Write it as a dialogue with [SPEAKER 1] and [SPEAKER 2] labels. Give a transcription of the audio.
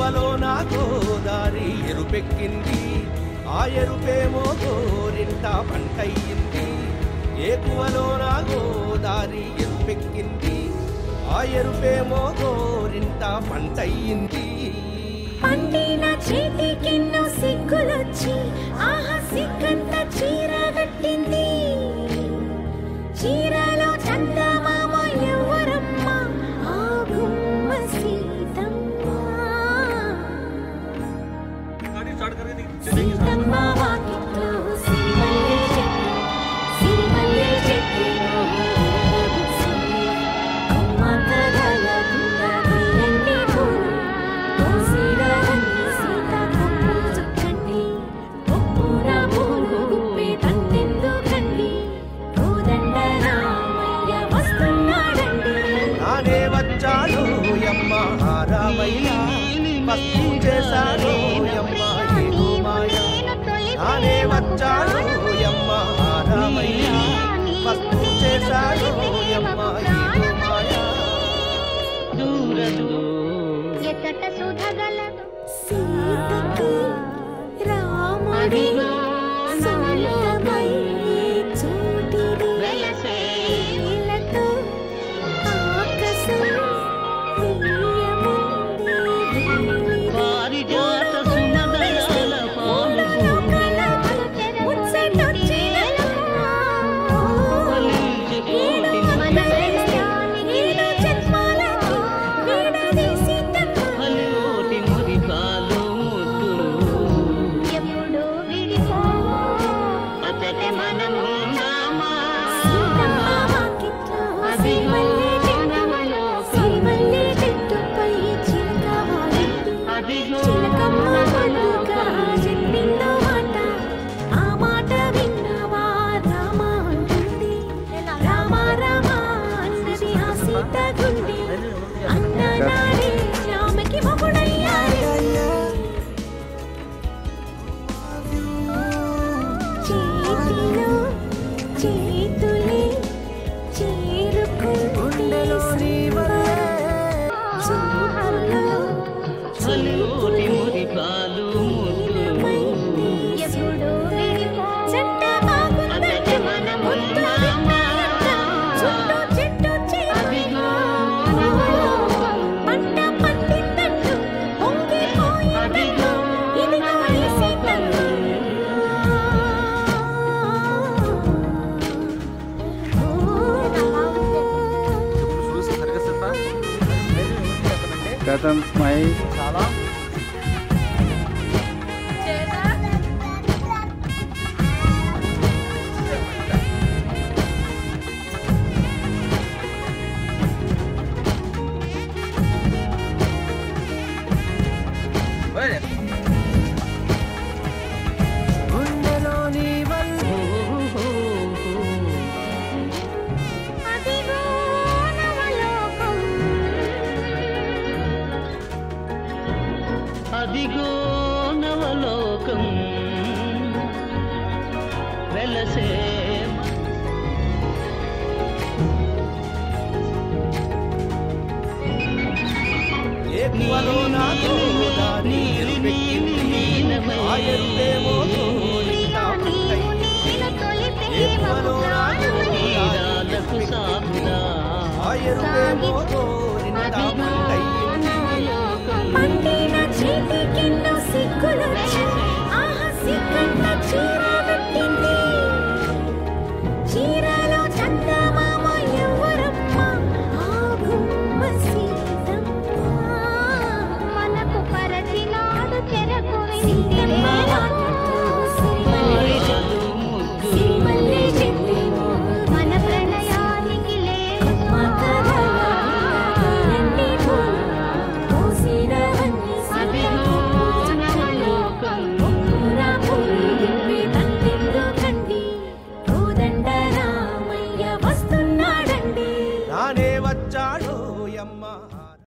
[SPEAKER 1] ఎక్కువలో నా గోదారి ఎరుపెక్కింది ఆ ఎరుపేమో గోరింట పంటయ్యింది ఏకువలో నా గోదారి ఎరుపెక్కింది ఆ ఎరుపేమో గోరింట పంటయ్యింది
[SPEAKER 2] పండిన చేతికెన్నో సిగ్గులొచ్చి ఆహా సిగ్గంత చీర కట్టింది చీరలో చందమామ ఎవరమ్మ ఆ గుమ్మ సీతమ్మ సీతమ్మ వాకిట్లో సిరిమల్లె చెట్టు సిరిమల్లె చెట్టులో పూసింది. కొమ్మ తగలకుండా తీయండి పూలు తోసిరవన్నీ సీత కొమ్ము చుట్టండి ఒప్పున పూలు గుప్పే తంతెందుకండి కోదండ రామయ్య వస్తున్నాడండి
[SPEAKER 1] నానే వచ్చాడు యమ్మ రామయ్య పస్తు చేశాడు యమ్మ ఏదో మాయ నానే వచ్చాడు యమ్మ రామయ్య పస్తు చేశాడు యమ్మ ఏదో మాయ
[SPEAKER 3] ఎత్తట సుధగలదు
[SPEAKER 2] సీతకి రాముడి సొంతమయ్యే చోటిది నీలతో ఆకాశం తీయముందే
[SPEAKER 4] పారిజాత సుమదళాల పాలు ఫలించి కోటి ఫలిలోటి మురిపాలు ముద్దులు
[SPEAKER 3] ఎప్పుడు విడిపో
[SPEAKER 4] అతడి మనముందామా అదిగో
[SPEAKER 2] చిలకమ్మ పండుగ చెప్పిందో మాట ఆ మాట విన్నవా రామ అంటుంది రామ రామ అన్నది ఆ సీత గుండె అన్ననాడే రామకి మొగుడయ్యాడు చేతిలో చేతులే చేరుకుంటే చూపులో
[SPEAKER 4] ఫలిలోటి మురిపాలు ముద్దులు
[SPEAKER 3] ఎప్పుడు విడిపో
[SPEAKER 2] చెట్ట బాగుందంటే
[SPEAKER 4] అతడి మనముందామా
[SPEAKER 2] చుట్టూ చెట్టు చేరిలో పంట పండిందంటూ పొంగిపోయిందంటూ ఇదిగో ఈ సీతమ్మ.
[SPEAKER 5] గతం మై
[SPEAKER 3] అదిగో నవలోకం
[SPEAKER 4] అదిగో నవలోకం వెలసే
[SPEAKER 1] ఎక్కువలో నా గోదారి ఎరుపెక్కింది ఆ ఎరుపేమో గోరింట పంటయ్యింది
[SPEAKER 3] నేను తొలి
[SPEAKER 1] ఎక్కువలో నా గోదారి
[SPEAKER 4] తీరాలకు సాగుదా
[SPEAKER 1] ఆ ఎరుపేమో గోరింట పంటయ్యింది
[SPEAKER 2] పండిన చేతికెన్నో సిగ్గులొచ్చి ఆహా సిగ్గంత చీర కట్టింది చీరలో చందమామ ఎవరమ్మ ఆ గుమ్మ సీతమ్మ
[SPEAKER 3] మనకు పరచినాడు చెరకు వింటిలే